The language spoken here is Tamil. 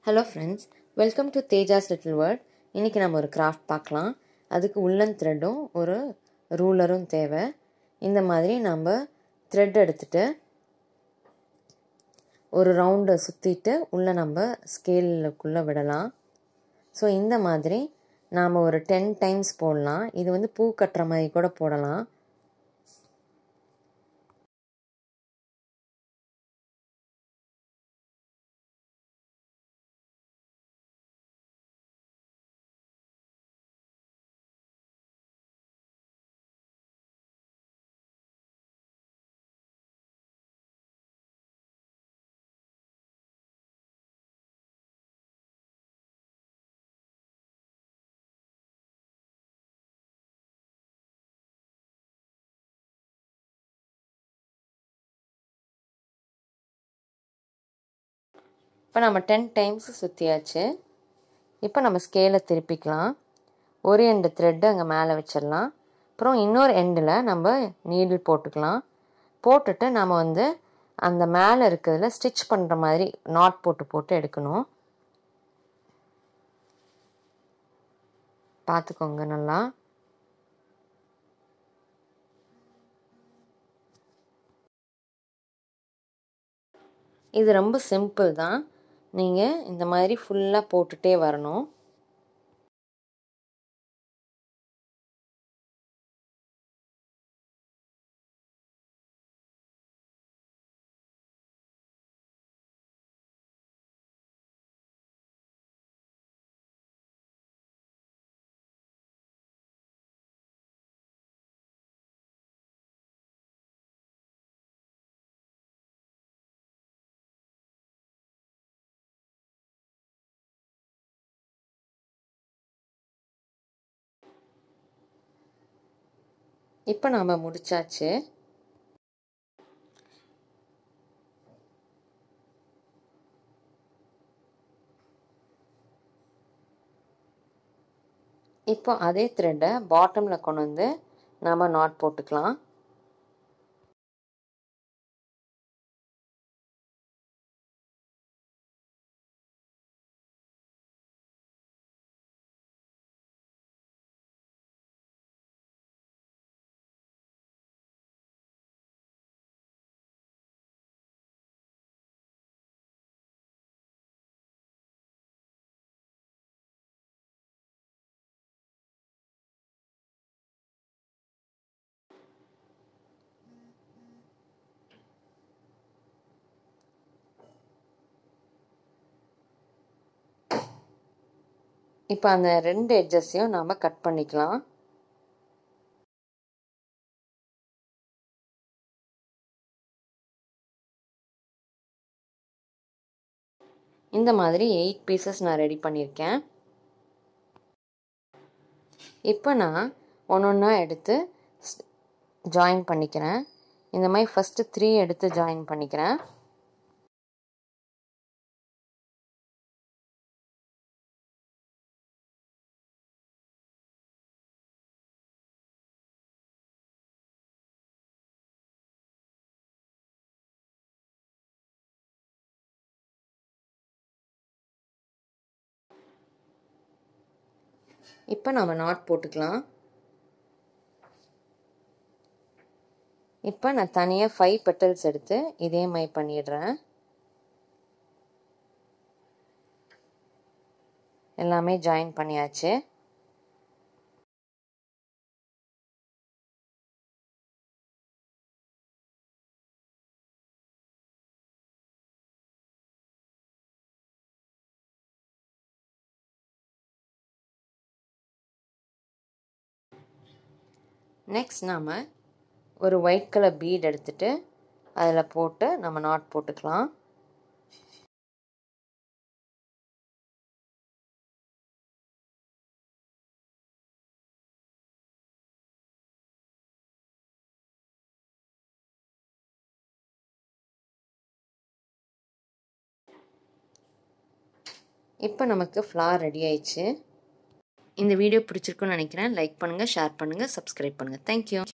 hello friends welcome to Tejas little world இன்றைக்கி நம்ம ஒரு கிராஃப்ட் பார்க்கலாம் அதுக்கு உள்ளன் த்ரெட்டும் ஒரு ரூலரும் தேவை இந்த மாதிரி நம்ம த்ரெட் எடுத்துட்டு ஒரு ரவுண்டை சுற்றிட்டு உள்ளே நம்ம ஸ்கேலுக்குள்ளே விடலாம் ஸோ இந்த மாதிரி நாம் ஒரு டென் டைம்ஸ் போடலாம் இது வந்து பூ கட்டுற மாதிரி கூட போடலாம் இப்போ நம்ம டென் டைம்ஸ் சுற்றியாச்சு இப்போ நம்ம ஸ்கேலை திருப்பிக்கலாம் ஒரு எண்டு த்ரெட்டு அங்கே மேலே வச்சிடலாம் அப்புறம் இன்னொரு எண்டில் நம்ம நீடில் போட்டுக்கலாம் போட்டுட்டு நம்ம வந்து அந்த மேலே இருக்கிறதுல ஸ்டிச் பண்ணுற மாதிரி நாட் போட்டு போட்டு எடுக்கணும் பார்த்துக்கோங்க நல்லா இது ரொம்ப சிம்பிள் தான் நீங்கள் இந்த மாதிரி ஃபுல்லாக போட்டுகிட்டே வரணும் இப்போ நாம் முடிச்சாச்சு இப்போ அதே த்ரெட்டை பாட்டமில் கொண்டு வந்து நாம் நாட் போட்டுக்கலாம் இப்போ அந்த ரெண்டு எட்ஜஸையும் நாம் கட் பண்ணிக்கலாம் இந்த மாதிரி எயிட் பீசஸ் நான் ரெடி பண்ணியிருக்கேன் இப்போ நான் ஒன்று ஒன்றா எடுத்து ஜாயின் பண்ணிக்கிறேன் இந்த மாதிரி ஃபஸ்ட்டு த்ரீ எடுத்து ஜாயின் பண்ணிக்கிறேன் இப்போ நம்ம நாட் போட்டுக்கலாம் இப்போ நான் தனியாக ஃபைவ் பெட்டல்ஸ் எடுத்து இதே மாதிரி பண்ணிடுறேன் எல்லாமே ஜாயின் பண்ணியாச்சு நெக்ஸ்ட் நாம் ஒரு ஒயிட் கலர் பீட் எடுத்துட்டு அதில் போட்டு நம்ம நாட் போட்டுக்கலாம் இப்போ நமக்கு ஃப்ளார் ரெடி ஆயிடுச்சு இந்த வீடியோ பிடிச்சிருக்குன்னு நினைக்கிறேன் லைக் பண்ணுங்கள் ஷேர் பண்ணுங்கள் சப்ஸ்கிரைப் பண்ணுங்கள் தேங்க்யூ